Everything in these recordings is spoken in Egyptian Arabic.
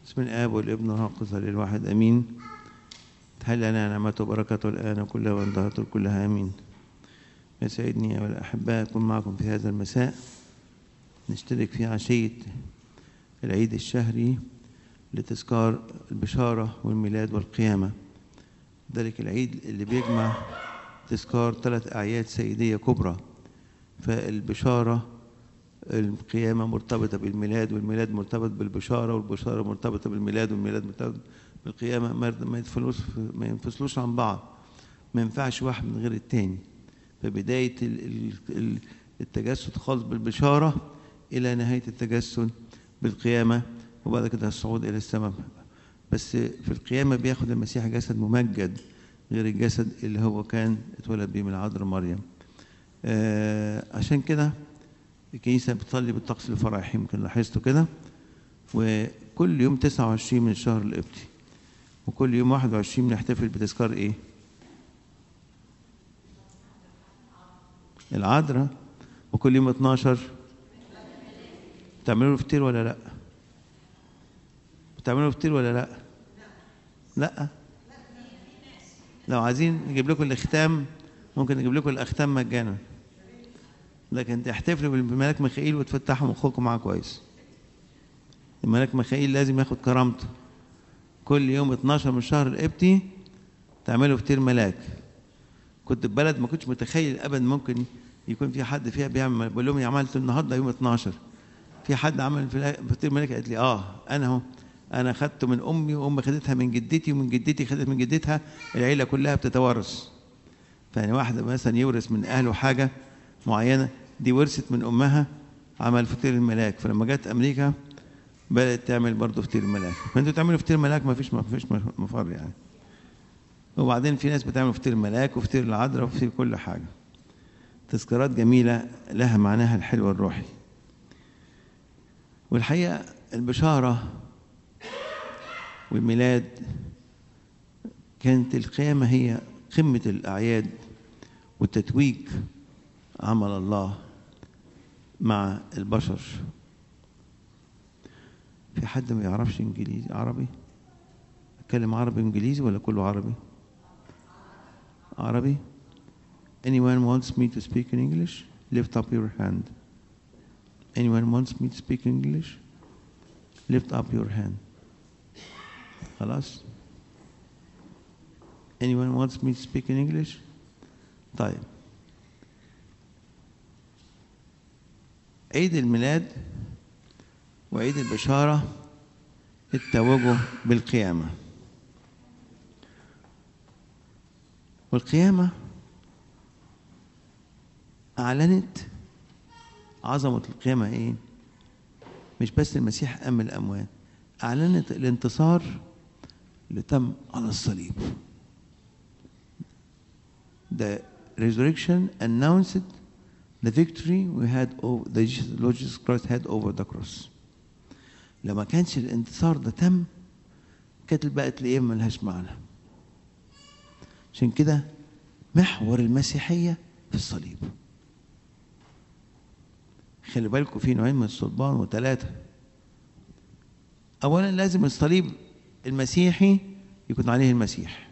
بسم الآب والابن والروح القدس الواحد آمين تحل لنا نعمته وبركاته الآن وكلها وانتهت كلها آمين يسعدني أيها الأحباء أكون معكم في هذا المساء نشترك في عشية العيد الشهري لتذكار البشارة والميلاد والقيامة ذلك العيد اللي بيجمع تذكار ثلاث أعياد سيدية كبرى فالبشارة القيامة مرتبطة بالميلاد والميلاد مرتبط بالبشارة والبشارة مرتبطة بالميلاد والميلاد مرتبط بالقيامة ما ينفصلوش ما ينفصلوش عن بعض ما ينفعش واحد من غير التاني فبداية التجسد خالص بالبشارة إلى نهاية التجسد بالقيامة وبعد كده الصعود إلى السماء بس في القيامة بياخد المسيح جسد ممجد غير الجسد اللي هو كان اتولد بيه من العذراء مريم آه عشان كده الكنيسة بتصلي بالطقس الفرحي يمكن لاحظتوا كده وكل يوم 29 من الشهر القبطي وكل يوم 21 بنحتفل بتذكار ايه؟ العذراء وكل يوم 12 بتعملوا فطير ولا لا؟ بتعملوا فطير ولا لا؟ لا لو عايزين نجيب لكم الاختام ممكن نجيب لكم الاختام مجانا لكن تحتفلوا بملاك ميخائيل وتفتحوا مخكم معاه كويس الملاك ميخائيل لازم ياخد كرامته كل يوم 12 من الشهر القبطي تعملوا فطير ملاك كنت في بلد ما كنتش متخيل ابدا ممكن يكون في حد فيها بيعمل بقول لهم عملت النهارده يوم 12 في حد عمل فطير ملاك قالت لي اه انا اهو انا خدته من امي وامي خدتها من جدتي ومن جدتي خدت من جدتها العيله كلها بتتوارث فيعني واحده مثلا يورث من اهله حاجه معينه دي ورثت من امها عمل فطير الملاك فلما جت امريكا بدات تعمل برضه فطير الملاك فانتوا تعملوا فطير ملاك ما فيش ما فيش مفر يعني وبعدين في ناس بتعمل فطير ملاك وفطير العذراء وفطير كل حاجه تذكارات جميله لها معناها الحلو الروحي والحقيقه البشاره والميلاد كانت القيامه هي قمه الاعياد والتتويج عمل الله مع البشر في حد ما يعرفش انجليزي عربي اتكلم عربي انجليزي ولا كله عربي عربي anyone wants me to speak in English lift up your hand anyone wants me to speak English lift up your hand خلاص anyone wants me to speak in English طيب عيد الميلاد وعيد البشارة التوجه بالقيامة والقيامة أعلنت عظمة القيامة إيه؟ مش بس المسيح قام من الأموات أعلنت الانتصار اللي تم على الصليب The resurrection announced the victory we had over the Lord Jesus Christ had over the cross. لما كانش الانتصار ده تم كانت بقت الايه ملهاش معنى. عشان كده محور المسيحية في الصليب. خلي بالكم في نوعين من الصلبان وثلاثة. أولا لازم الصليب المسيحي يكون عليه المسيح.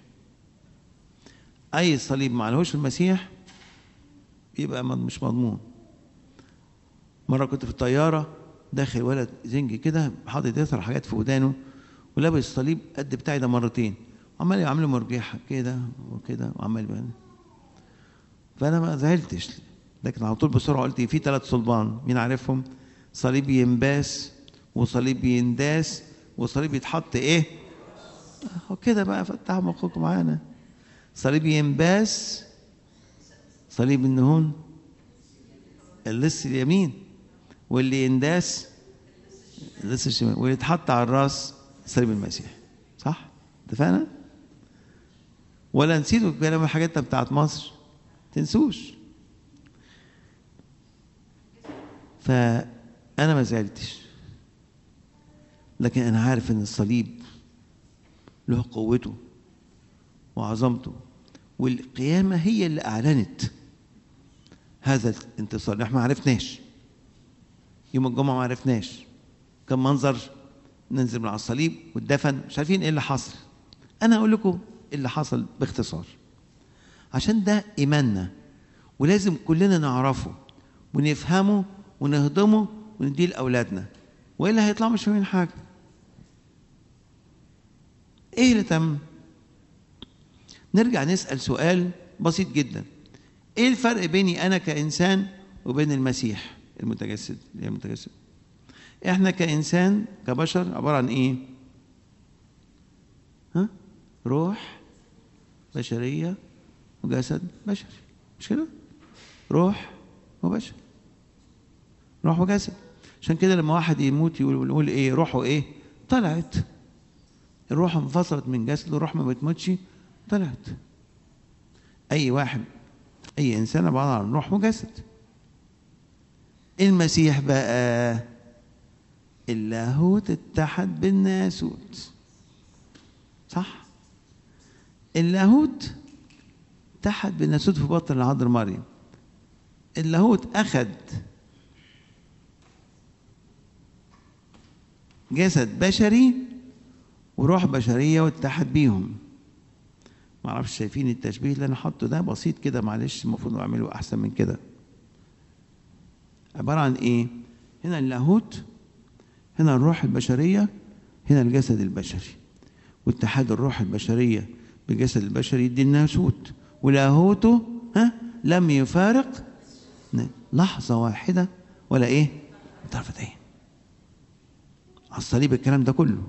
أي صليب ما عليهوش المسيح يبقى مش مضمون مرة كنت في الطيارة داخل ولد زنجي كده حاطط يسر حاجات في ودانه ولابس صليب قد بتاعي ده مرتين عمال يعمل مرجيحة كده وكده وعمال يبان فأنا ما زعلتش لكن على طول بسرعة قلت في ثلاث صلبان مين عارفهم؟ صليب ينباس وصليب ينداس وصليب يتحط ايه؟ كده بقى فتحوا مخكم معانا صليب ينباس صليب النهون اللص اليمين واللي ينداس اللص الشمال واللي يتحط على الراس صليب المسيح صح؟ اتفقنا؟ ولا نسيتوا كلام الحاجات بتاعت مصر تنسوش فأنا ما زعلتش لكن أنا عارف إن الصليب له قوته وعظمته والقيامة هي اللي أعلنت هذا الانتصار احنا ما عرفناش يوم الجمعة ما عرفناش كان منظر ننزل من على الصليب واتدفن مش عارفين ايه اللي حصل انا اقول لكم إيه اللي حصل باختصار عشان ده ايماننا ولازم كلنا نعرفه ونفهمه ونهضمه ونديه لاولادنا والا هيطلعوا مش فاهمين حاجه ايه اللي تم نرجع نسال سؤال بسيط جدا ايه الفرق بيني انا كانسان وبين المسيح المتجسد اللي هي المتجسد احنا كانسان كبشر عباره عن ايه ها روح بشريه وجسد بشري مش كده روح وبشر روح وجسد عشان كده لما واحد يموت يقول يقول ايه روحه ايه طلعت الروح انفصلت من جسده الروح ما بتموتش طلعت اي واحد اي انسان عباره عن روح وجسد المسيح بقى اللاهوت اتحد بالناسوت صح اللاهوت اتحد بالناسوت في بطن العذراء مريم اللاهوت اخذ جسد بشري وروح بشريه واتحد بيهم ما اعرفش شايفين التشبيه اللي انا حاطه ده بسيط كده معلش المفروض اعمله احسن من كده عباره عن ايه هنا اللاهوت هنا الروح البشريه هنا الجسد البشري واتحاد الروح البشريه بالجسد البشري يدي الناسوت ولاهوته ها لم يفارق لحظه واحده ولا ايه طرفتين على الصليب الكلام ده كله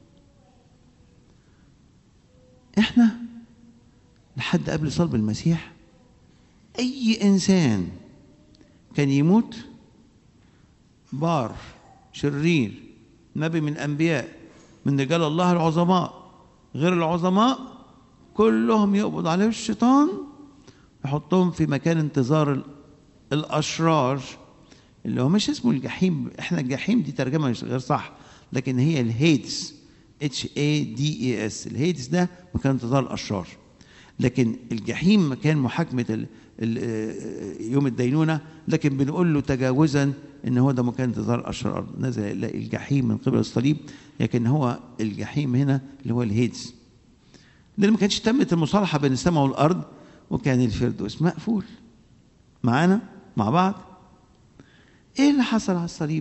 احنا لحد قبل صلب المسيح اي انسان كان يموت بار شرير نبي من الانبياء من رجال الله العظماء غير العظماء كلهم يقبض عليهم الشيطان يحطهم في مكان انتظار الاشرار اللي هو مش اسمه الجحيم احنا الجحيم دي ترجمه مش غير صح لكن هي الهيدس اتش اي دي اي اس الهيدس ده مكان انتظار الاشرار لكن الجحيم مكان محاكمه ال ال يوم الدينونه لكن بنقول له تجاوزا ان هو ده مكان انتظار الاشرار نزل الجحيم من قبل الصليب لكن هو الجحيم هنا اللي هو الهيدس لان ما كانش تمت المصالحه بين السماء والارض وكان الفردوس مقفول معانا مع بعض ايه اللي حصل على الصليب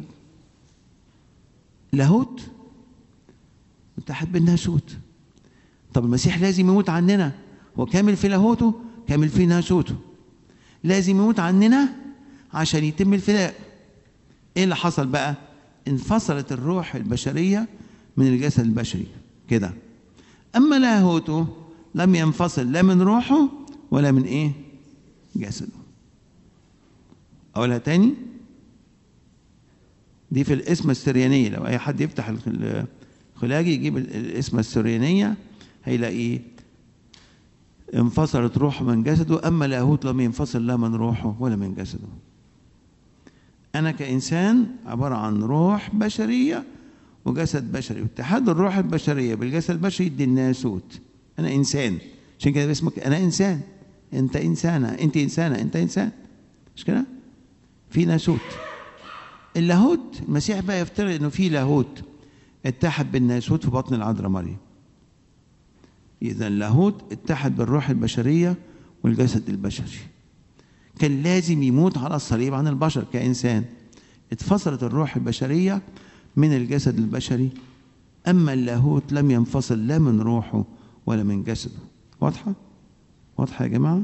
لاهوت اتحد بالناسوت طب المسيح لازم يموت عننا هو كامل في لاهوته كامل في ناسوته لازم يموت عننا عشان يتم الفداء ايه اللي حصل بقى انفصلت الروح البشريه من الجسد البشري كده اما لاهوته لم ينفصل لا من روحه ولا من ايه جسده اقولها تاني دي في الاسم السريانيه لو اي حد يفتح الخلاجي يجيب الاسم السريانيه هيلاقيه انفصلت روحه من جسده اما لاهوت لم ينفصل لا من روحه ولا من جسده انا كانسان عباره عن روح بشريه وجسد بشري اتحاد الروح البشريه بالجسد البشري يدي الناسوت انا انسان عشان كده اسمك انا انسان انت انسانه انت انسانه انت انسان مش كده في ناسوت اللاهوت المسيح بقى يفترض انه في لاهوت اتحد بالناسوت في بطن العذراء مريم اذا اللاهوت اتحد بالروح البشريه والجسد البشري كان لازم يموت على الصليب عن البشر كانسان اتفصلت الروح البشريه من الجسد البشري اما اللاهوت لم ينفصل لا من روحه ولا من جسده واضحه واضحه يا جماعه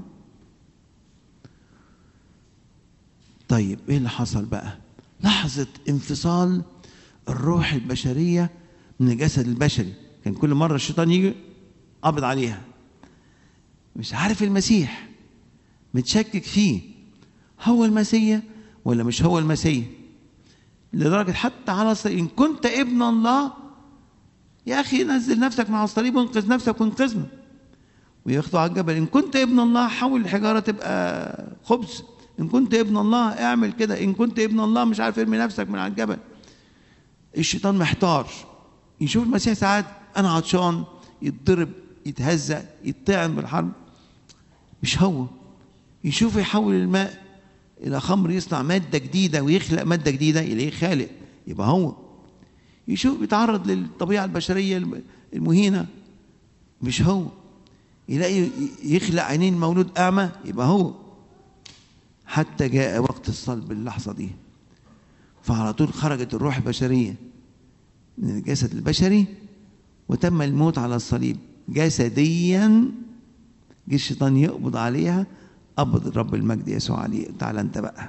طيب ايه اللي حصل بقى لحظه انفصال الروح البشريه من الجسد البشري كان كل مره الشيطان يجي قبض عليها مش عارف المسيح متشكك فيه هو المسيح ولا مش هو المسيح لدرجة حتى على الصليب إن كنت ابن الله يا أخي نزل نفسك مع الصليب وانقذ نفسك وانقذنا وياخدوا على الجبل إن كنت ابن الله حول الحجارة تبقى خبز إن كنت ابن الله اعمل كده إن كنت ابن الله مش عارف ارمي نفسك من على الجبل الشيطان محتار يشوف المسيح ساعات أنا عطشان يتضرب يتهزأ يطعن بالحرب مش هو يشوف يحول الماء الى خمر يصنع ماده جديده ويخلق ماده جديده يلاقيه خالق يبقى هو يشوف بيتعرض للطبيعة البشرية المهينة مش هو يلاقي يخلق عينين مولود أعمى يبقى هو حتى جاء وقت الصلب اللحظة دي فعلى طول خرجت الروح البشرية من الجسد البشري وتم الموت على الصليب جسديا جه الشيطان يقبض عليها قبض الرب المجد يسوع عليه تعالى انت بقى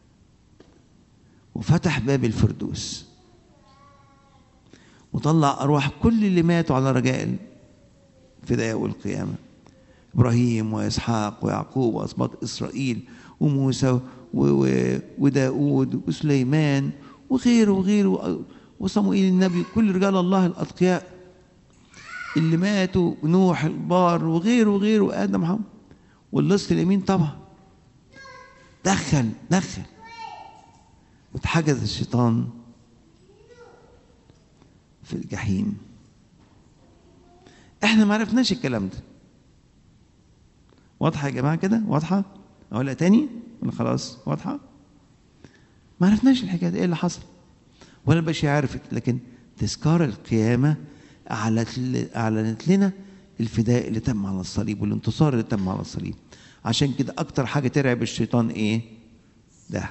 وفتح باب الفردوس وطلع ارواح كل اللي ماتوا على رجاء الفداء والقيامه ابراهيم واسحاق ويعقوب واسباط اسرائيل وموسى وداود وسليمان وغيره وغيره وصموئيل النبي كل رجال الله الاتقياء اللي ماتوا نوح البار وغيره وغيره ادم حم واللص اليمين طبعا دخل دخل واتحجز الشيطان في الجحيم احنا ما عرفناش الكلام ده واضحه يا جماعه كده واضحه اقولها تاني ولا خلاص واضحه ما عرفناش الحكايه دي ايه اللي حصل ولا البشر عرفت لكن تذكار القيامه اعلنت اعلنت لنا الفداء اللي تم على الصليب والانتصار اللي تم على الصليب عشان كده اكتر حاجه ترعب الشيطان ايه ده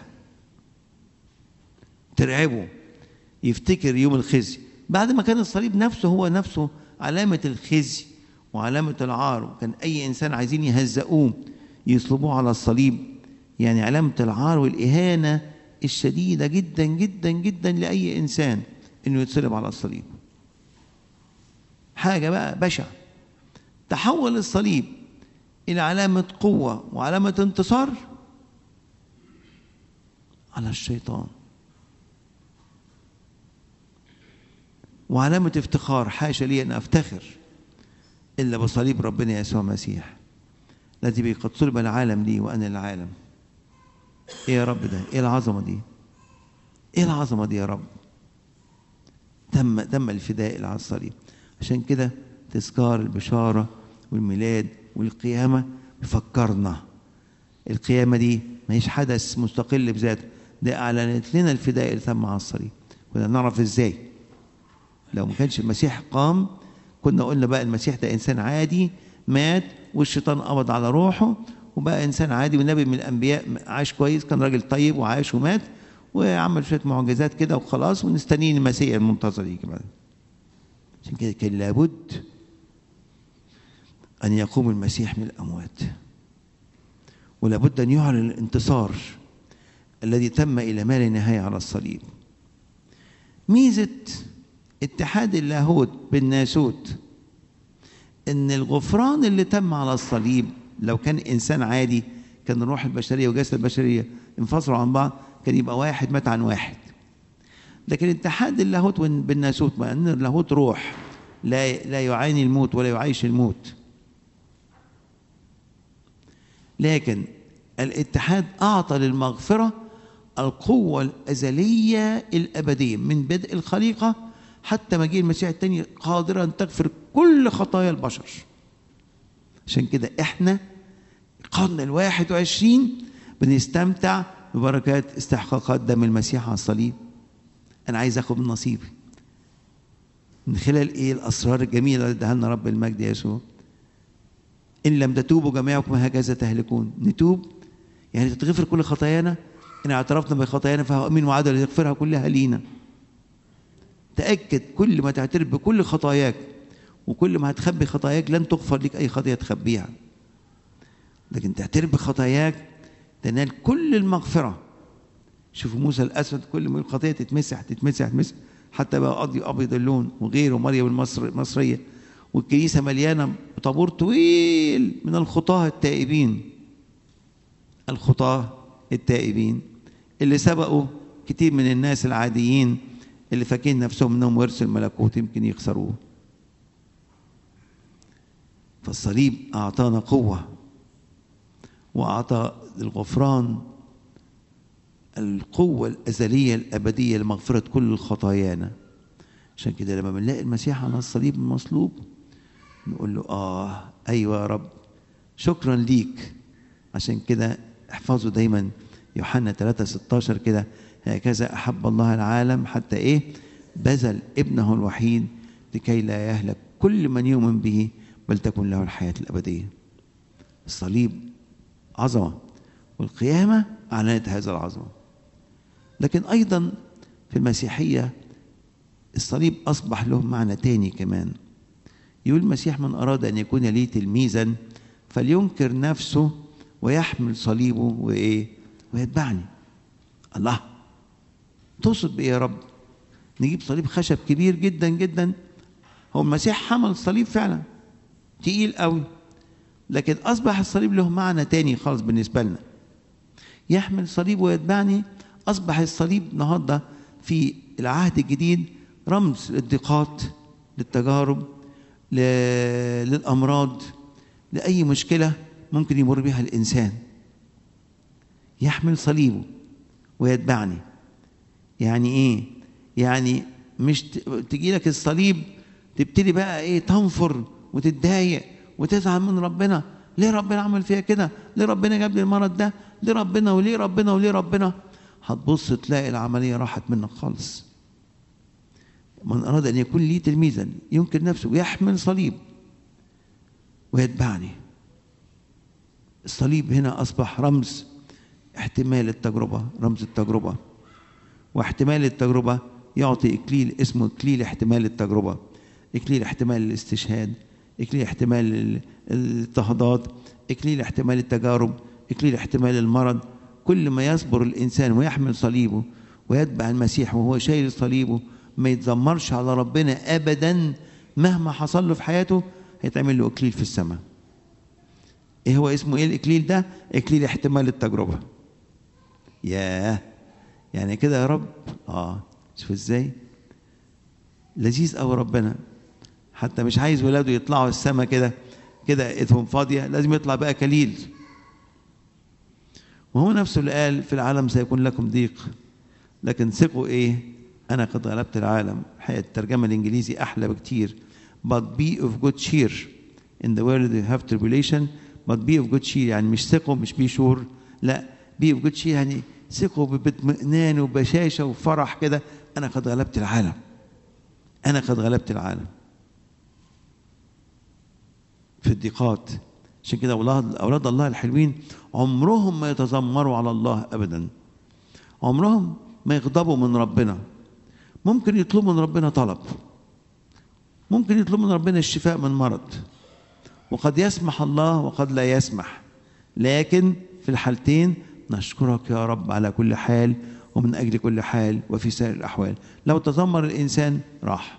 ترعبه يفتكر يوم الخزي بعد ما كان الصليب نفسه هو نفسه علامة الخزي وعلامة العار وكان أي إنسان عايزين يهزقوه يصلبوه على الصليب يعني علامة العار والإهانة الشديدة جدا جدا جدا لأي إنسان إنه يتصلب على الصليب حاجة بقى بشعة تحول الصليب إلى علامة قوة وعلامة انتصار على الشيطان وعلامة افتخار حاشا لي أن أفتخر إلا بصليب ربنا يسوع المسيح الذي به قد صلب العالم لي وأنا العالم إيه يا رب ده إيه العظمة دي إيه العظمة دي يا رب تم تم الفداء على الصليب عشان كده تذكار البشارة والميلاد والقيامة بيفكرنا القيامة دي ما هيش حدث مستقل بذاته ده أعلنت لنا الفداء اللي تم على الصليب كنا نعرف إزاي لو ما كانش المسيح قام كنا قلنا بقى المسيح ده إنسان عادي مات والشيطان قبض على روحه وبقى إنسان عادي والنبي من الأنبياء عاش كويس كان راجل طيب وعاش ومات وعمل شوية معجزات كده وخلاص ونستنين المسيح المنتظر يجي بعد عشان كده كان لابد أن يقوم المسيح من الأموات ولابد أن يعلن الانتصار الذي تم إلى ما لا نهاية على الصليب ميزة اتحاد اللاهوت بالناسوت ان الغفران اللي تم على الصليب لو كان انسان عادي كان الروح البشريه وجسد البشريه انفصلوا عن بعض كان يبقى واحد مات عن واحد لكن اتحاد اللاهوت بالناسوت مع ان اللاهوت روح لا لا يعاني الموت ولا يعيش الموت لكن الاتحاد اعطى للمغفره القوه الازليه الابديه من بدء الخليقه حتى مجيء المسيح الثاني قادرا أن تغفر كل خطايا البشر عشان كده احنا القرن الواحد وعشرين بنستمتع ببركات استحقاقات دم المسيح على الصليب انا عايز اخد من نصيبي من خلال ايه الاسرار الجميله اللي اداها لنا رب المجد يسوع ان لم تتوبوا جميعكم هكذا تهلكون نتوب يعني تتغفر كل خطايانا ان اعترفنا بخطايانا فهو امين وعدل يغفرها كلها لينا تأكد كل ما تعترف بكل خطاياك وكل ما هتخبي خطاياك لن تغفر لك أي خطية تخبيها لكن تعترف بخطاياك تنال كل المغفرة شوفوا موسى الأسود كل ما الخطية تتمسح تتمسح تتمسح حتى بقى أبيض أبيض اللون وغيره مريم المصر المصرية والكنيسة مليانة طابور طويل من الخطاة التائبين الخطاة التائبين اللي سبقوا كتير من الناس العاديين اللي فاكرين نفسهم انهم ورثوا الملكوت يمكن يخسروه فالصليب اعطانا قوه واعطى الغفران القوه الازليه الابديه لمغفره كل خطايانا عشان كده لما بنلاقي المسيح على الصليب المصلوب نقول له اه ايوه يا رب شكرا ليك عشان كده احفظوا دايما يوحنا 3 16 كده هكذا أحب الله العالم حتى إيه بذل ابنه الوحيد لكي لا يهلك كل من يؤمن به بل تكون له الحياة الأبدية الصليب عظمة والقيامة أعلنت هذا العظمة لكن أيضا في المسيحية الصليب أصبح له معنى تاني كمان يقول المسيح من أراد أن يكون لي تلميذا فلينكر نفسه ويحمل صليبه وإيه ويتبعني الله تقصد بإيه يا رب نجيب صليب خشب كبير جدا جدا هو المسيح حمل الصليب فعلا تقيل قوي لكن أصبح الصليب له معنى تاني خالص بالنسبة لنا يحمل صليب ويتبعني أصبح الصليب النهاردة في العهد الجديد رمز للضيقات للتجارب للأمراض لأي مشكلة ممكن يمر بها الإنسان يحمل صليبه ويتبعني يعني إيه؟ يعني مش تجي لك الصليب تبتدي بقى إيه تنفر وتتضايق وتزعل من ربنا ليه ربنا عمل فيها كده؟ ليه ربنا جاب لي المرض ده؟ ليه ربنا وليه ربنا وليه ربنا؟ هتبص تلاقي العملية راحت منك خالص من أراد أن يكون لي تلميذا ينكر نفسه ويحمل صليب ويتبعني الصليب هنا أصبح رمز احتمال التجربة رمز التجربة واحتمال التجربة يعطي إكليل اسمه إكليل احتمال التجربة إكليل احتمال الاستشهاد إكليل احتمال الاضطهادات إكليل احتمال التجارب إكليل احتمال المرض كل ما يصبر الإنسان ويحمل صليبه ويتبع المسيح وهو شايل صليبه ما يتذمرش على ربنا أبدا مهما حصل له في حياته هيتعمل له إكليل في السماء إيه هو اسمه إيه الإكليل ده؟ إكليل احتمال التجربة ياه يعني كده يا رب آه شوف إزاي لذيذ أوي ربنا حتى مش عايز ولاده يطلعوا السماء كده كده ايدهم فاضيه لازم يطلع بقى كليل وهو نفسه اللي قال في العالم سيكون لكم ضيق لكن ثقوا ايه انا قد غلبت العالم الحقيقه الترجمه الانجليزي احلى بكتير but be of good cheer in the world you have tribulation but be of good cheer يعني مش ثقوا مش be sure لا be of good cheer يعني ثقوا باطمئنان وبشاشه وفرح كده انا قد غلبت العالم انا قد غلبت العالم في الضيقات عشان كده اولاد اولاد الله الحلوين عمرهم ما يتذمروا على الله ابدا عمرهم ما يغضبوا من ربنا ممكن يطلبوا من ربنا طلب ممكن يطلبوا من ربنا الشفاء من مرض وقد يسمح الله وقد لا يسمح لكن في الحالتين نشكرك يا رب على كل حال ومن اجل كل حال وفي سائر الاحوال لو تذمر الانسان راح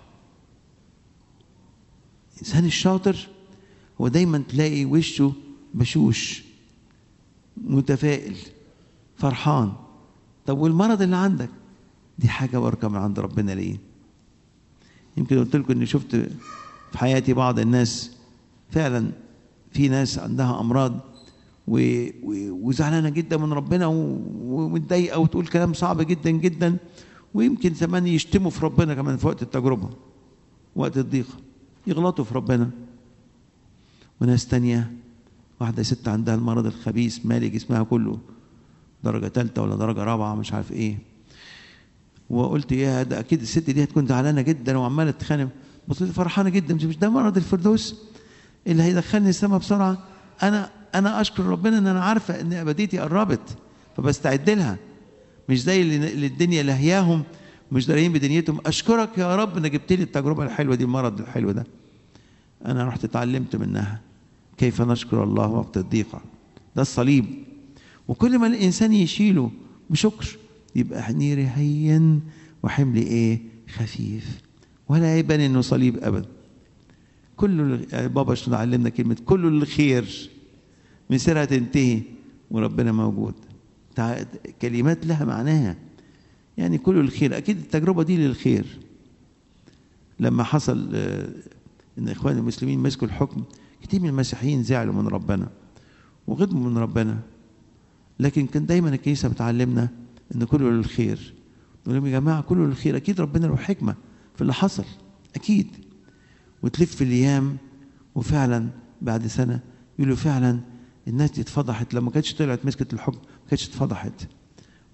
الانسان الشاطر هو دايما تلاقي وشه بشوش متفائل فرحان طب والمرض اللي عندك دي حاجة بركة من عند ربنا ليه يمكن قلت لكم اني شفت في حياتي بعض الناس فعلا في ناس عندها امراض و... و... وزعلانه جدا من ربنا و... ومتضايقه وتقول كلام صعب جدا جدا ويمكن كمان يشتموا في ربنا كمان في وقت التجربه وقت الضيقه يغلطوا في ربنا وناس تانية واحدة ست عندها المرض الخبيث مالي جسمها كله درجة تالتة ولا درجة رابعة مش عارف ايه وقلت يا ده اكيد الست دي هتكون زعلانة جدا وعمالة تتخانق بصيت فرحانة جدا مش ده مرض الفردوس اللي هيدخلني السماء بسرعة انا انا اشكر ربنا ان انا عارفة ان ابديتي قربت فبستعد لها مش زي اللي الدنيا لهياهم مش دارين بدنيتهم اشكرك يا رب انك جبت لي التجربة الحلوة دي المرض الحلو ده أنا رحت اتعلمت منها كيف نشكر الله وقت الضيقة ده الصليب وكل ما الإنسان يشيله بشكر يبقى حنيري هين وحمل إيه خفيف ولا يبان إنه صليب أبدا كل بابا شنو علمنا كلمة كل الخير مسيرها تنتهي وربنا موجود كلمات لها معناها يعني كل الخير أكيد التجربة دي للخير لما حصل ان اخوان المسلمين مسكوا الحكم كتير من المسيحيين زعلوا من ربنا وغضبوا من ربنا لكن كان دايما الكنيسه بتعلمنا ان كله للخير نقول لهم يا جماعه كله للخير اكيد ربنا له حكمه في اللي حصل اكيد وتلف الايام وفعلا بعد سنه يقولوا فعلا الناس دي اتفضحت لما كانتش طلعت مسكت الحكم ما كانتش اتفضحت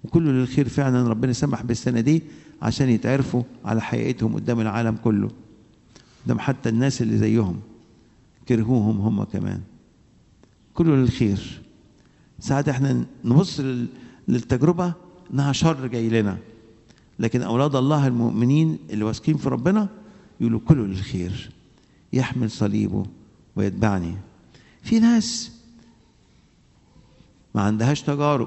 وكله للخير فعلا ربنا سمح بالسنة دي عشان يتعرفوا على حقيقتهم قدام العالم كله قدام حتى الناس اللي زيهم كرهوهم هم كمان كله للخير ساعات احنا نبص لل- للتجربة انها شر جاي لنا لكن اولاد الله المؤمنين اللي واثقين في ربنا يقولوا كله للخير يحمل صليبه ويتبعني في ناس ما عندهاش تجارب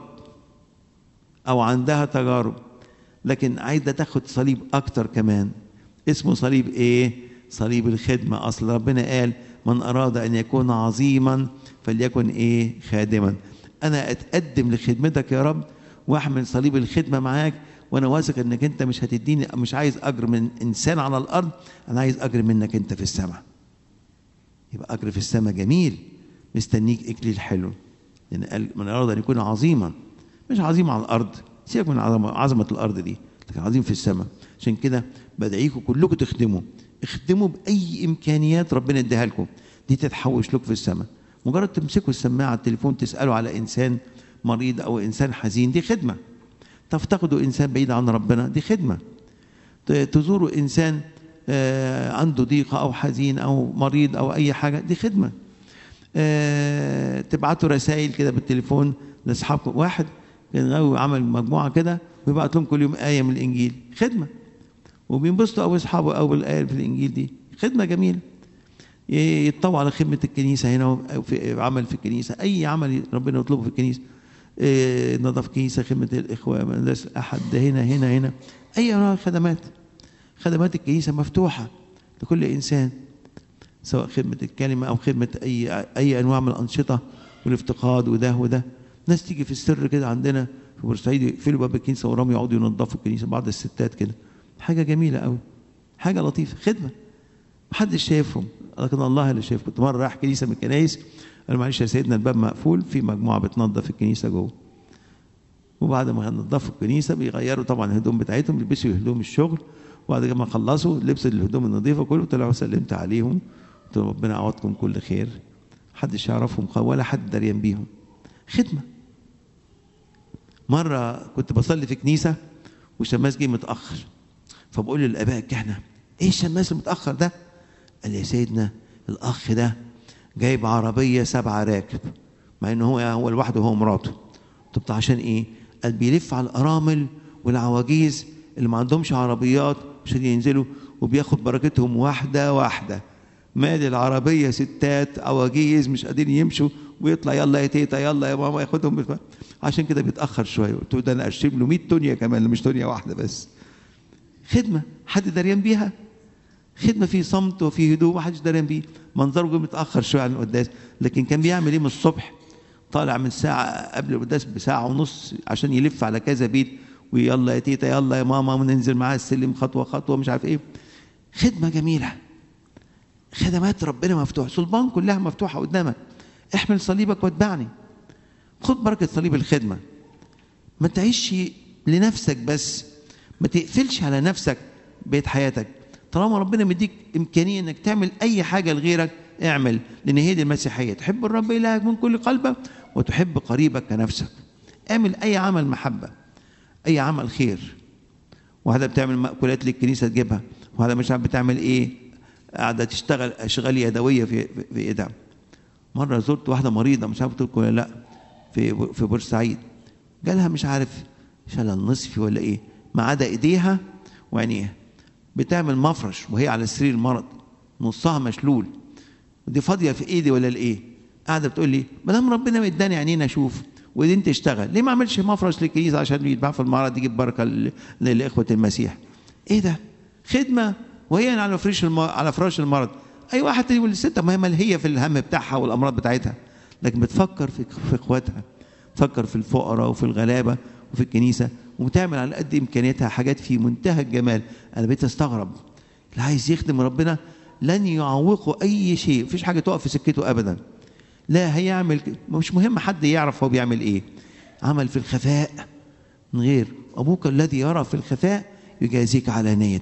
او عندها تجارب لكن عايزه تاخد صليب اكتر كمان اسمه صليب ايه صليب الخدمه اصل ربنا قال من اراد ان يكون عظيما فليكن ايه خادما انا اتقدم لخدمتك يا رب واحمل صليب الخدمه معاك وانا واثق انك انت مش هتديني مش عايز اجر من انسان على الارض انا عايز اجر منك انت في السماء يبقى اجر في السماء جميل مستنيك اكليل حلو لان قال من اراد ان يكون عظيما مش عظيم على الارض سيبك من عظمه عظمه الارض دي لكن عظيم في السماء عشان كده بدعيكم كلكم تخدموا اخدموا باي امكانيات ربنا اديها لكم دي تتحوش لكم في السماء مجرد تمسكوا السماعه على التليفون تسالوا على انسان مريض او انسان حزين دي خدمه تفتقدوا انسان بعيد عن ربنا دي خدمه ت- تزوروا انسان آه، عنده ضيقه او حزين او مريض او اي حاجه دي خدمه آه، تبعتوا رسائل كده بالتليفون لاصحابكم واحد كان غاوي عمل مجموعه كده ويبعت لهم كل يوم ايه من الانجيل خدمه وبينبسطوا قوي اصحابه قوي بالايه في الانجيل دي خدمه جميله ي- يتطوع على خدمه الكنيسه هنا أو في عمل في الكنيسه اي عمل ربنا يطلبه في الكنيسه إيه، نظف كنيسه خدمه الاخوه مدرسه احد هنا هنا هنا اي انواع الخدمات خدمات الكنيسه مفتوحه لكل انسان سواء خدمه الكلمه او خدمه اي اي انواع من الانشطه والافتقاد وده وده ناس تيجي في السر كده عندنا في بورسعيد يقفلوا باب الكنيسه وراهم يقعدوا ينظفوا الكنيسه بعض الستات كده حاجه جميله قوي حاجه لطيفه خدمه محدش شايفهم لكن الله اللي شايف كنت مره رايح كنيسه من الكنايس قال معلش يا سيدنا الباب مقفول في مجموعه بتنظف الكنيسه جوه وبعد ما نظفوا الكنيسه بيغيروا طبعا الهدوم بتاعتهم يلبسوا هدوم الشغل وبعد ما خلصوا لبسوا الهدوم النظيفه كله طلعوا سلمت عليهم قلت لهم ربنا يعوضكم كل خير محدش يعرفهم ولا حد دريان بيهم خدمه مره كنت بصلي في كنيسه والشماس جه متاخر فبقول للاباء الكهنه ايه الشماس المتاخر ده قال لي يا سيدنا الاخ ده جايب عربيه سبعه راكب مع انه هو هو لوحده هو ومراته طب ده عشان ايه قال بيلف على الارامل والعواجيز اللي ما عندهمش عربيات عشان ينزلوا وبياخد بركتهم واحده واحده مال العربيه ستات عواجيز مش قادرين يمشوا ويطلع يلا يا تيتا يلا يا ماما ياخدهم بس- عشان كده بيتاخر شويه قلت له ده انا ارشم له 100 دنيا كمان مش دنيا واحده بس خدمه حد دريان بيها خدمه في صمت وفي هدوء ما حدش دريان بيه منظره جه متاخر شويه عن القداس لكن كان بيعمل ايه من الصبح طالع من ساعه قبل القداس بساعه ونص عشان يلف على كذا بيت ويلا يا تيتا يلا يا ماما وننزل معاه السلم خطوه خطوه مش عارف ايه خدمه جميله خدمات ربنا مفتوحه صلبان كلها مفتوحه قدامك احمل صليبك واتبعني خد بركه صليب الخدمه ما تعيش لنفسك بس ما تقفلش على نفسك بيت حياتك طالما ربنا مديك امكانيه انك تعمل اي حاجه لغيرك اعمل لان هي دي المسيحيه تحب الرب الهك من كل قلبك وتحب قريبك كنفسك اعمل اي عمل محبه اي عمل خير وهذا بتعمل مأكولات للكنيسه تجيبها وهذا مش عارف بتعمل ايه قاعده تشتغل اشغال يدويه في في في ايدها مره زرت واحده مريضه مش عارف قلت لكم ولا لا في في بورسعيد جالها مش عارف شلل نصفي ولا ايه ما عدا ايديها وعينيها بتعمل مفرش وهي على سرير المرض نصها مشلول ودي فاضيه في ايدي ولا الايه قاعده بتقول لي ما دام ربنا اداني عينين اشوف وايدين تشتغل ليه ما اعملش مفرش للكنيسه عشان يتباع في المرض يجيب بركه ل- لاخوه المسيح ايه ده خدمه وهي على فريش الم... على فراش المرض اي واحد تاني يقول للست ما هي مال هي في الهم بتاعها والامراض بتاعتها لكن بتفكر في في اخواتها تفكر في الفقراء وفي الغلابه وفي الكنيسه وبتعمل على قد امكانياتها حاجات في منتهى الجمال انا بقيت استغرب اللي عايز يخدم ربنا لن يعوقه اي شيء مفيش حاجه تقف في سكته ابدا لا هيعمل ك- مش مهم حد يعرف هو بيعمل ايه عمل في الخفاء من غير ابوك الذي يرى في الخفاء يجازيك علانيه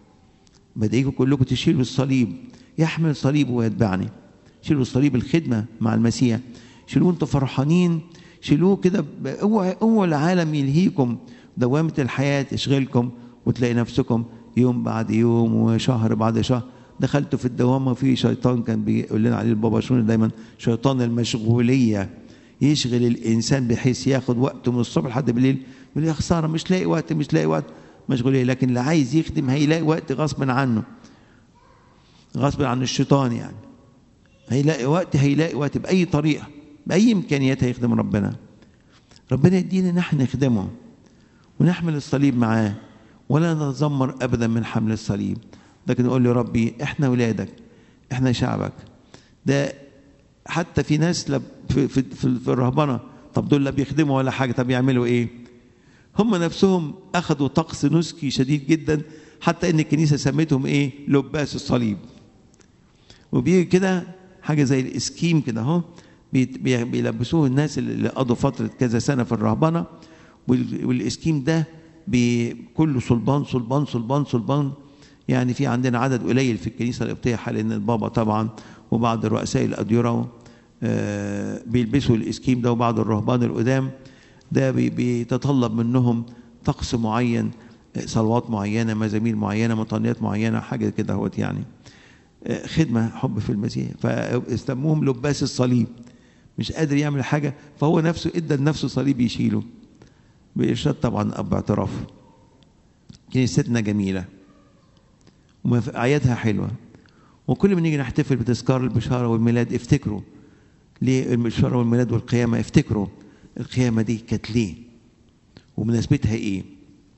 بدعيكم كلكم تشيلوا الصليب يحمل صليبه ويتبعني شيلوا الصليب الخدمة مع المسيح شيلوه انتوا فرحانين شيلوه كده ب- اوعى اوعى العالم يلهيكم دوامة الحياة تشغلكم وتلاقي نفسكم يوم بعد يوم وشهر بعد شهر دخلتوا في الدوامة وفي شيطان كان بيقول لنا عليه البابا شنو دايما شيطان المشغولية يشغل الإنسان بحيث ياخد وقته من الصبح لحد بالليل يقول يا خسارة مش لاقي وقت مش لاقي وقت مشغولية لكن اللي عايز يخدم هيلاقي وقت غصب عنه غصب عن الشيطان يعني هيلاقي وقت هيلاقي وقت بأي طريقة بأي إمكانيات هيخدم ربنا ربنا يدينا نحن نخدمه ونحمل الصليب معاه ولا نتذمر أبدا من حمل الصليب لكن نقول له ربي احنا ولادك احنا شعبك ده حتى في ناس لب- في, في, في, في الرهبنة طب دول لا بيخدموا ولا حاجة طب يعملوا ايه هم نفسهم أخذوا طقس نسكي شديد جدا حتى إن الكنيسة سميتهم ايه لباس الصليب وبيجي كده حاجه زي الاسكيم كده اهو بيت- بي- بيلبسوه الناس اللي قضوا فتره كذا سنه في الرهبنه وال- والاسكيم ده بي- كله صلبان صلبان صلبان صلبان يعني في عندنا عدد قليل في الكنيسه القبطيه حاليا البابا طبعا وبعض الرؤساء الاديره آه، بيلبسوا الاسكيم ده وبعض الرهبان القدام ده بي- بيتطلب منهم طقس معين آه، صلوات معينه مزامير معينه مطنيات معينه حاجه كده هوت يعني خدمة حب في المسيح فاستموهم لباس الصليب مش قادر يعمل حاجة فهو نفسه ادى لنفسه صليب يشيله بإرشاد طبعا أب اعتراف كنيستنا جميلة وأعيادها حلوة وكل ما نيجي نحتفل بتذكار البشارة والميلاد افتكروا ليه البشارة والميلاد والقيامة افتكروا القيامة دي كانت ليه ومناسبتها ايه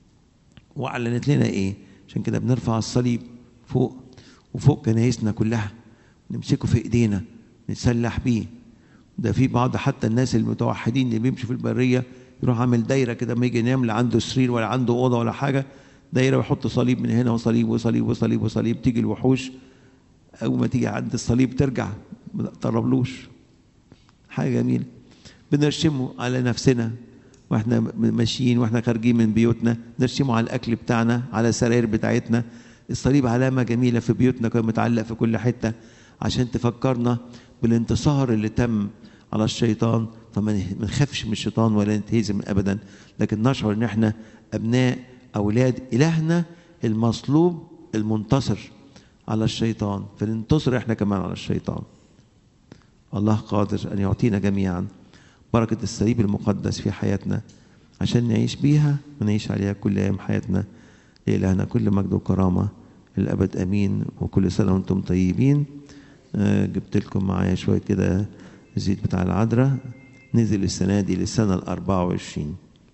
واعلنت لنا ايه عشان كده بنرفع الصليب فوق وفوق كنايسنا كلها نمسكه في ايدينا نتسلح بيه ده في بعض حتى الناس المتوحدين اللي بيمشوا في البريه يروح عامل دايره كده ما يجي ينام لا عنده سرير ولا عنده اوضه ولا حاجه دايره ويحط صليب من هنا وصليب وصليب وصليب وصليب تيجي الوحوش اول ما تيجي عند الصليب ترجع ما تقربلوش حاجه جميله بنرشمه على نفسنا واحنا ماشيين واحنا خارجين من بيوتنا نرشمه على الاكل بتاعنا على السراير بتاعتنا الصليب علامه جميله في بيوتنا كان متعلق في كل حته عشان تفكرنا بالانتصار اللي تم على الشيطان فما نخافش من الشيطان ولا نتهزم ابدا لكن نشعر ان احنا ابناء اولاد الهنا المصلوب المنتصر على الشيطان فننتصر احنا كمان على الشيطان الله قادر ان يعطينا جميعا بركه الصليب المقدس في حياتنا عشان نعيش بيها ونعيش عليها كل ايام حياتنا لإلهنا كل مجد وكرامه الابد امين وكل سنه وانتم طيبين آه، جبت لكم معايا شويه كده الزيت بتاع العذراء نزل السنه دي للسنه ال 24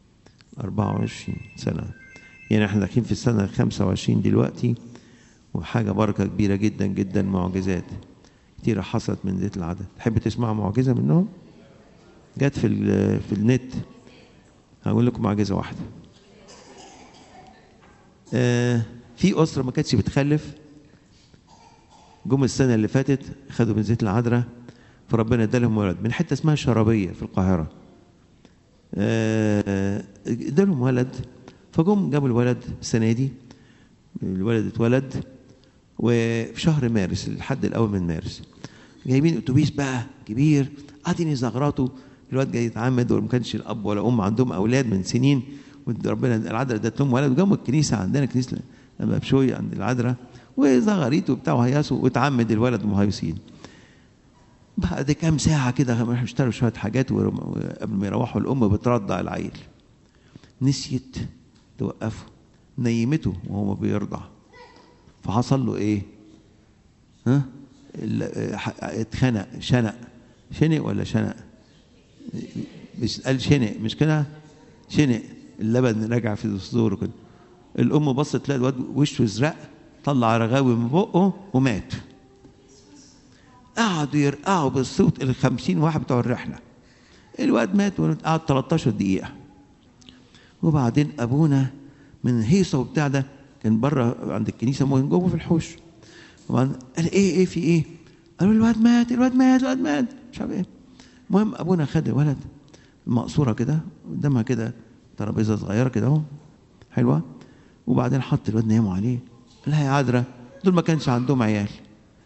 24 سنه يعني احنا داخلين في السنه ال 25 دلوقتي وحاجه بركه كبيره جدا جدا معجزات كتيرة حصلت من زيت العدد تحب تسمع معجزه منهم جت في ال- في النت هقول لكم معجزه واحده آه، في اسره ما كانتش بتخلف جم السنه اللي فاتت خدوا من زيت العذراء فربنا ادالهم ولد من حته اسمها شرابيه في القاهره آه، ادالهم ولد فجم جابوا الولد السنه دي الولد اتولد وفي شهر مارس الحد الاول من مارس جايبين اتوبيس بقى كبير قاعدين يزغرطوا الواد جاي يتعمد وما كانش الاب ولا ام عندهم اولاد من سنين وربنا العذراء ادت لهم ولد وجابوا الكنيسه عندنا كنيسه بشوي عند العذراء وزغاريت وبتاع وهيصوا واتعمد الولد مهيصين بعد كام ساعة كده راحوا اشتروا شوية حاجات وقبل ما يروحوا الأم بترضع العيل نسيت توقفه نيمته وهو بيرضع فحصل له ايه؟ ها؟ ال- ح- اتخنق شنق شنق ولا شنق؟ مش قال شنق مش كده؟ شنق اللبن رجع في صدوره كده الأم بصت تلاقي الواد وشه ازرق طلع رغاوي من بقه ومات قعدوا يرقعوا بالصوت ال 50 واحد بتوع الرحله الواد مات وقعد 13 دقيقه وبعدين ابونا من هيصه وبتاع ده كان بره عند الكنيسه مو جوه في الحوش وبعدين قال ايه ايه في ايه؟ قالوا الواد مات الواد مات الواد مات مش عارف ايه المهم ابونا خد الولد المقصوره كده قدامها كده ترابيزه صغيره كده اهو حلوه وبعدين حط الواد ناموا عليه قال لها يا عذراء دول ما كانش عندهم عيال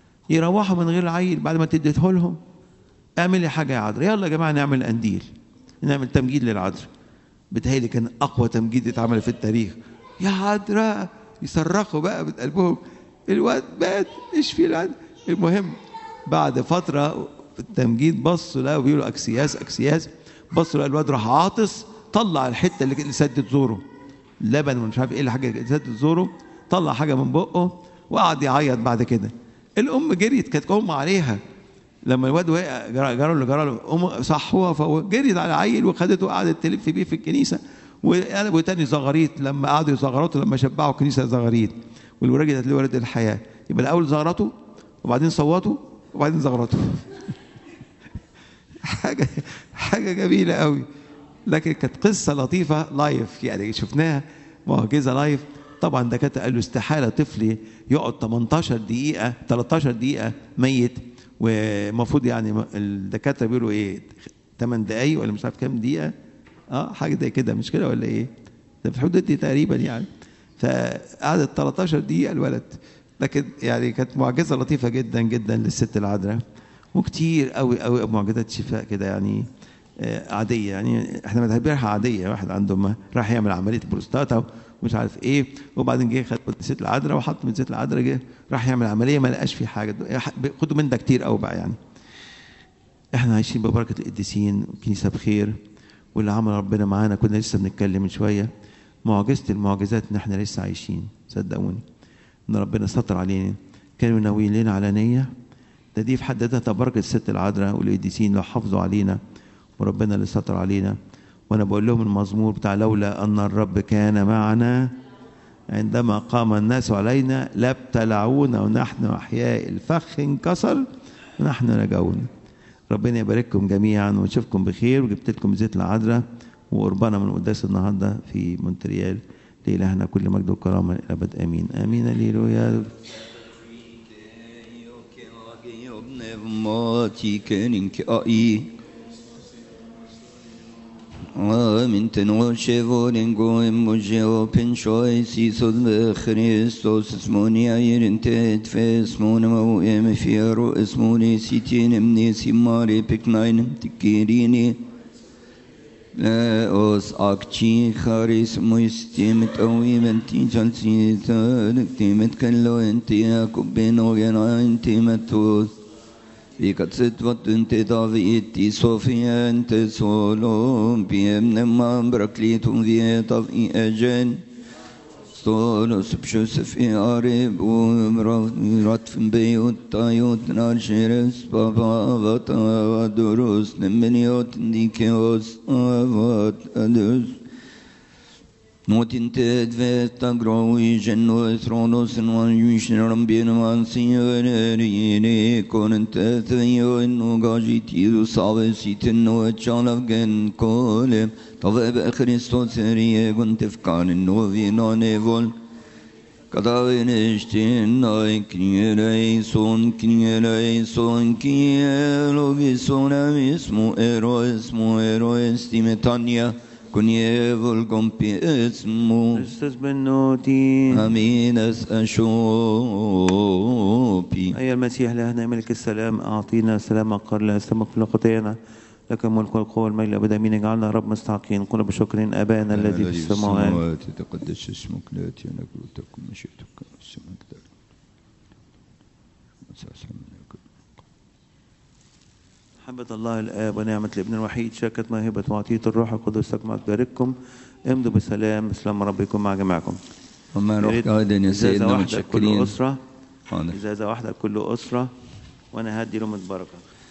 يروحوا من غير عيل بعد ما تديته لهم اعملي حاجه يا عذراء يلا يا جماعه نعمل قنديل نعمل تمجيد للعذراء بتهيألي كان اقوى تمجيد اتعمل في التاريخ يا عذراء يصرخوا بقى من قلبهم الواد مات اشفي العذراء المهم بعد فتره في التمجيد بصوا لقوا بيقولوا اكسياس اكسياس بصوا لقوا الواد راح عاطس طلع الحته اللي اللي سدت زوره لبن ومش عارف ايه الحاجه اللي سدت زوره طلع حاجه من بقه وقعد يعيط بعد كده الام جريت كانت ام عليها لما الواد وقع جرى جرى له جرى له ام صحوها فهو جريت على العيل وخدته وقعدت تلف بيه في الكنيسه وقلبوا تاني زغاريت لما قعدوا يزغرطوا لما شبعوا الكنيسه زغاريت والولاد جت لولد الحياه يبقى الاول زغرطوا وبعدين صوتوا وبعدين زغرطوا حاجه حاجه جميله قوي لكن كانت قصه لطيفه لايف يعني شفناها معجزه لايف طبعا الدكاتره قالوا استحاله طفل يقعد 18 دقيقه 13 دقيقه ميت ومفروض يعني الدكاتره بيقولوا ايه 8 دقايق ولا مش عارف كام دقيقه اه حاجه زي كده مش كده ولا ايه؟ ده في الحدود دي تقريبا يعني فقعدت 13 دقيقه الولد لكن يعني كانت معجزه لطيفه جدا جدا للست العذراء وكتير قوي قوي معجزات شفاء كده يعني آه، عاديه يعني احنا بنعتبرها عاديه واحد عنده ما راح يعمل عمليه بروستاتا ومش عارف ايه وبعدين جه خد ست العذراء وحط من ست العذراء جه راح يعمل عمليه ما لقاش في حاجه خدوا من ده كتير قوي بقى يعني احنا عايشين ببركه القديسين والكنيسه بخير واللي عمل ربنا معانا كنا لسه بنتكلم من شويه معجزه المعجزات ان احنا لسه عايشين صدقوني ان ربنا ستر علينا كانوا ناويين لنا على نيه ده دي في حد ذاتها بركه الست العذراء والقديسين لو حافظوا علينا وربنا اللي ستر علينا وانا بقول لهم المزمور بتاع لولا ان الرب كان معنا عندما قام الناس علينا لابتلعونا ونحن احياء الفخ انكسر ونحن نجون ربنا يبارككم جميعا ونشوفكم بخير وجبت لكم زيت العذراء وقربانة من قداس النهارده في مونتريال لإلهنا كل مجد وكرامة إلى أبد آمين آمين هللويا Amen. Ten oče volen goem može open choice isod me Christos smonia irente tfes monamo em fiero esmoni sitienem ne simare peknainem tikirini لا أوس أكتي خارس مستيمت أوي بنتي جلسي تارك تيمت كلو انتي أكب بينو ينا انتي متوس Vilket sätt var du inte David i Sofia inte solo Biem man braklit hon vet av i ejen Stolos bjusef i arib umrat fin bejut tajut narşeres baba vata vadurus nemeniot dikeos avat adus Notin te dveta groi geno thronos en wan yushnram bien wan signore rine konen te thio en ugaji tidu save sitin no chalav gen kole tave be Christos rie gun tefkan no vino nevol Kadavin ishtin ay kniere son kniere son kielo visona mismo ero esmo ero estimetania kun يفلكم باسمه Christus بنوتي امين اشوبي أيها المسيح لهنا ملك السلام أعطينا سلامك قر لا سمك في خطايانا لك الملك والقوة والمجد أبدا أمين اجعلنا رب مستحقين قل بشكر أبانا الذي في السماوات تقدس اسمك لا يأتي نبوتك مشيئتك كما في السماء كذلك أساسا من الكل. محبة الله الآب ونعمة الابن الوحيد شركة موهبة وعطية الروح القدس تجمع تبارككم امضوا بسلام سلام ربكم مع جميعكم وما يا روح ريت قادر يا إزازة سيدنا واحدة كل متشكرين أسرة حاضر. إزازة واحدة كل أسرة وأنا هدي لهم البركة